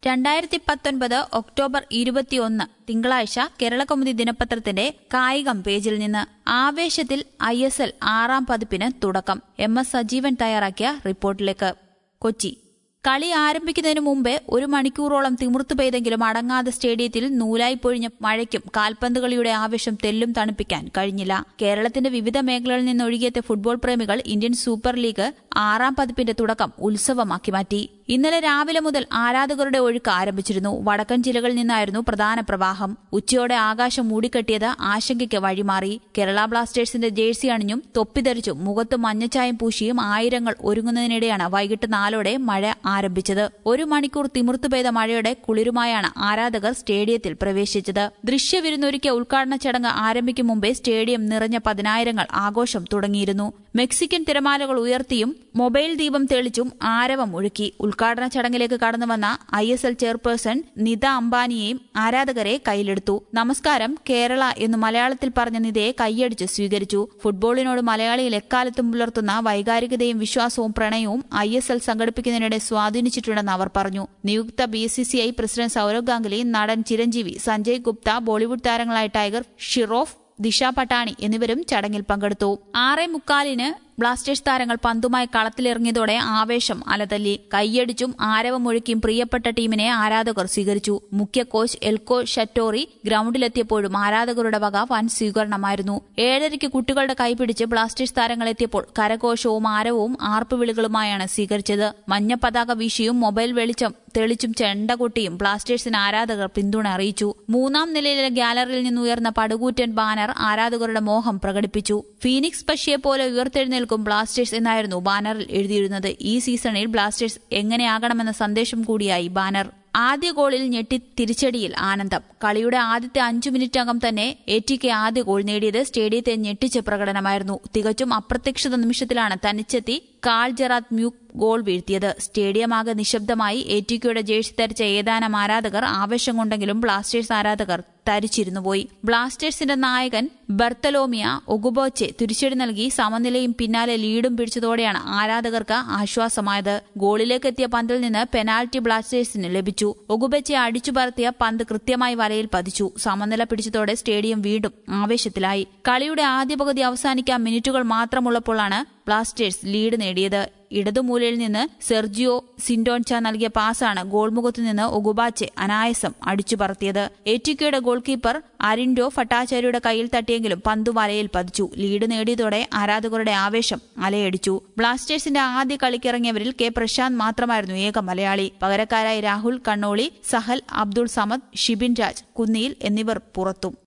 രണ്ടായിരത്തി പത്തൊൻപത് ഒക്ടോബർ ഇരുപത്തിയൊന്ന് തിങ്കളാഴ്ച കേരളകൗമുദി ദിനപത്രത്തിന്റെ കായികം പേജിൽ നിന്ന് ആവേശത്തിൽ ഐ എസ് എൽ ആറാം പതിപ്പിന് തുടക്കം എം എസ് സജീവൻ തയ്യാറാക്കിയ റിപ്പോർട്ടിലേക്ക് കൊച്ചി കളി ആരംഭിക്കുന്നതിന് മുമ്പേ ഒരു മണിക്കൂറോളം തിമിർത്തു പെയ്തെങ്കിലും അടങ്ങാതെ സ്റ്റേഡിയത്തിൽ നൂലായി പൊഴിഞ്ഞ മഴയ്ക്കും കാൽപന്ത് കളിയുടെ ആവേശം തെല്ലും തണുപ്പിക്കാൻ കഴിഞ്ഞില്ല കേരളത്തിന്റെ വിവിധ മേഖലകളിൽ നിന്ന് ഒഴുകിയെത്തിയ ഫുട്ബോൾ പ്രേമികൾ ഇന്ത്യൻ സൂപ്പർ ലീഗ് ആറാം പതിപ്പിന്റെ തുടക്കം ഉത്സവമാക്കി മാറ്റി ഇന്നലെ രാവിലെ മുതൽ ആരാധകരുടെ ഒഴുക്ക് ആരംഭിച്ചിരുന്നു വടക്കൻ ജില്ലകളിൽ നിന്നായിരുന്നു പ്രധാന പ്രവാഹം ഉച്ചയോടെ ആകാശം മൂടിക്കെട്ടിയത് ആശങ്കയ്ക്ക് വഴിമാറി കേരള ബ്ലാസ്റ്റേഴ്സിന്റെ ജേഴ്സി അണിഞ്ഞും തൊപ്പിധരിച്ചും മുഖത്ത് മഞ്ഞച്ചായം പൂശിയും ആയിരങ്ങൾ ഒരുങ്ങുന്നതിനിടെയാണ് വൈകിട്ട് നാലോടെ മഴ ആരംഭിച്ചത് ഒരു മണിക്കൂർ തിമിർത്തു പെയ്ത മഴയുടെ കുളിരുമായാണ് ആരാധകർ സ്റ്റേഡിയത്തിൽ പ്രവേശിച്ചത് ദൃശ്യവിരുന്നൊരുക്കിയ ഉദ്ഘാടന ചടങ്ങ് ആരംഭിക്കും മുമ്പേ സ്റ്റേഡിയം നിറഞ്ഞ പതിനായിരങ്ങൾ ആഘോഷം തുടങ്ങിയിരുന്നു മെക്സിക്കൻ തിരമാലകൾ ഉയർത്തിയും മൊബൈൽ ദീപം തെളിച്ചും ആരവം ഒഴുക്കി ഉദ്ഘാടന ചടങ്ങിലേക്ക് കടന്നുവന്ന I S L chairperson Nita അംബാനിയെയും ആരാധകരെ കയ്യിലെടുത്തു നമസ്കാരം കേരള എന്ന് മലയാളത്തിൽ പറഞ്ഞ നിതയെ കൈയടിച്ച് സ്വീകരിച്ചു ഫുട്ബോളിനോട് മലയാളിയിൽ എക്കാലത്തും പുലർത്തുന്ന വൈകാരികതയും വിശ്വാസവും പ്രണയവും ഐ എസ് എൽ സംഘടിപ്പിക്കുന്നതിനിടെ സ്വാധീനിച്ചിട്ടുണ്ടെന്ന് അവർ പറഞ്ഞു നിയുക്ത B C C I president Sourav Ganguly നടൻ ചിരഞ്ജീവി സഞ്ജയ് ഗുപ്ത ബോളിവുഡ് താരങ്ങളായ ടൈഗർ ഷിറോഫ് ദിശ പട്ടാണി എന്നിവരും ചടങ്ങിൽ പങ്കെടുത്തു ആറേ മുക്കാലിന് ബ്ലാസ്റ്റേഴ്സ് താരങ്ങൾ പന്തുമായി കളത്തിലിറങ്ങിയതോടെ ആവേശം അലതല്ലി കൈയടിച്ചും ആരവമൊഴുക്കിയും പ്രിയപ്പെട്ട ടീമിനെ ആരാധകർ സ്വീകരിച്ചു മുഖ്യ കോച്ച് എൽക്കോ ഷറ്റോറി ഗ്രൌണ്ടിലെത്തിയപ്പോഴും ആരാധകരുടെ വക വൻ സ്വീകരണമായിരുന്നു ഏഴരയ്ക്ക് കുട്ടികളുടെ കൈപിടിച്ച് ബ്ലാസ്റ്റേഴ്സ് താരങ്ങൾ എത്തിയപ്പോൾ കരഘോഷവും ആരവവും ആർപ്പുവിളികളുമായാണ് സ്വീകരിച്ചത് മഞ്ഞ പതാക വീശിയും മൊബൈൽ വെളിച്ചം തെളിച്ചും ചെണ്ടകൊട്ടിയും ബ്ലാസ്റ്റേഴ്സിന് ആരാധകർ പിന്തുണ അറിയിച്ചു മൂന്നാം നിലയിലെ ഗ്യാലറിയിൽ നിന്ന് ഉയർന്ന പടുകൂറ്റൻ ബാനർ ആരാധകരുടെ മോഹം പ്രകടിപ്പിച്ചു ഫീനിക്സ് പക്ഷിയെ പോലെ ഉയർത്തെഴുന്നേൽക്കും ബ്ലാസ്റ്റേഴ്സ് എന്നായിരുന്നു ബാനറിൽ എഴുതിയിരുന്നത് ഈ സീസണിൽ ബ്ലാസ്റ്റേഴ്സ് എങ്ങനെയാകണമെന്ന സന്ദേശം കൂടിയായി ബാനർ ആദ്യ ഗോളിൽ ഞെട്ടി തിരിച്ചടിയിൽ ആനന്ദം കളിയുടെ ആദ്യത്തെ അഞ്ചു മിനിറ്റകം തന്നെ എ ടി കെ ആദ്യ ഗോൾ നേടിയത് സ്റ്റേഡിയത്തെ ഞെട്ടിച്ച പ്രകടനമായിരുന്നു തികച്ചും അപ്രതീക്ഷിത നിമിഷത്തിലാണ് തനിച്ചെത്തി കാൾ ജെറാത്ത് മ്യൂക്ക് ഗോൾ വീഴ്ത്തിയത് സ്റ്റേഡിയമാകെ നിശബ്ദമായി എ ടി കെയുടെ ജേഴ്സി ധരിച്ച ഏതാനും ആരാധകർ ആവേശം കൊണ്ടെങ്കിലും ബ്ലാസ്റ്റേഴ്സ് ആരാധകർ തരിച്ചിരുന്നുപോയി ബ്ലാസ്റ്റേഴ്സിന്റെ നായകൻ ബർത്തലോമിയ ഒഗുബോച്ചെ തിരിച്ചടി നൽകി സമനിലയും പിന്നാലെ ലീഡും പിടിച്ചതോടെയാണ് ആരാധകർക്ക് ആശ്വാസമായത് ഗോളിലേക്കെത്തിയ പന്തിൽ നിന്ന് പെനാൽറ്റി ബ്ലാസ്റ്റേഴ്സിന് ലഭിച്ചു ഒഗുബച്ചെ അടിച്ചു പറത്തിയ പന്ത് കൃത്യമായി വലയിൽ പതിച്ചു സമനില പിടിച്ചതോടെ സ്റ്റേഡിയം വീണ്ടും ആവേശത്തിലായി കളിയുടെ ആദ്യ പകുതി അവസാനിക്കാൻ മിനിറ്റുകൾ മാത്രമുള്ളപ്പോഴാണ് ബ്ലാസ്റ്റേഴ്സ് ലീഡ് നേടിയത് ഇടതുമൂലയിൽ നിന്ന് സെർജിയോ സിൻഡോൺച നൽകിയ പാസാണ് ഗോൾമുഖത്തു നിന്ന് ഒഗുബാച്ചെ അനായാസം അടിച്ചു പറത്തിയത് എറ്റിക്കയുടെ ഗോൾ കീപ്പർ അരിൻഡോ ഫട്ടാചാര്യയുടെ കയ്യിൽ തട്ടിയെങ്കിലും പന്തു വലയിൽ പതിച്ചു ലീഡ് നേടിയതോടെ ആരാധകരുടെ ആവേശം അലയടിച്ചു ബ്ലാസ്റ്റേഴ്സിന്റെ ആദ്യ കളിക്കിറങ്ങിയവരിൽ കെ പ്രശാന്ത് മാത്രമായിരുന്നു ഏക മലയാളി പകരക്കാരായി രാഹുൽ കണ്ണോളി സഹൽ അബ്ദുൾ സമദ് ഷിബിൻ രാജ് കുന്നിയിൽ എന്നിവർ പുറത്തും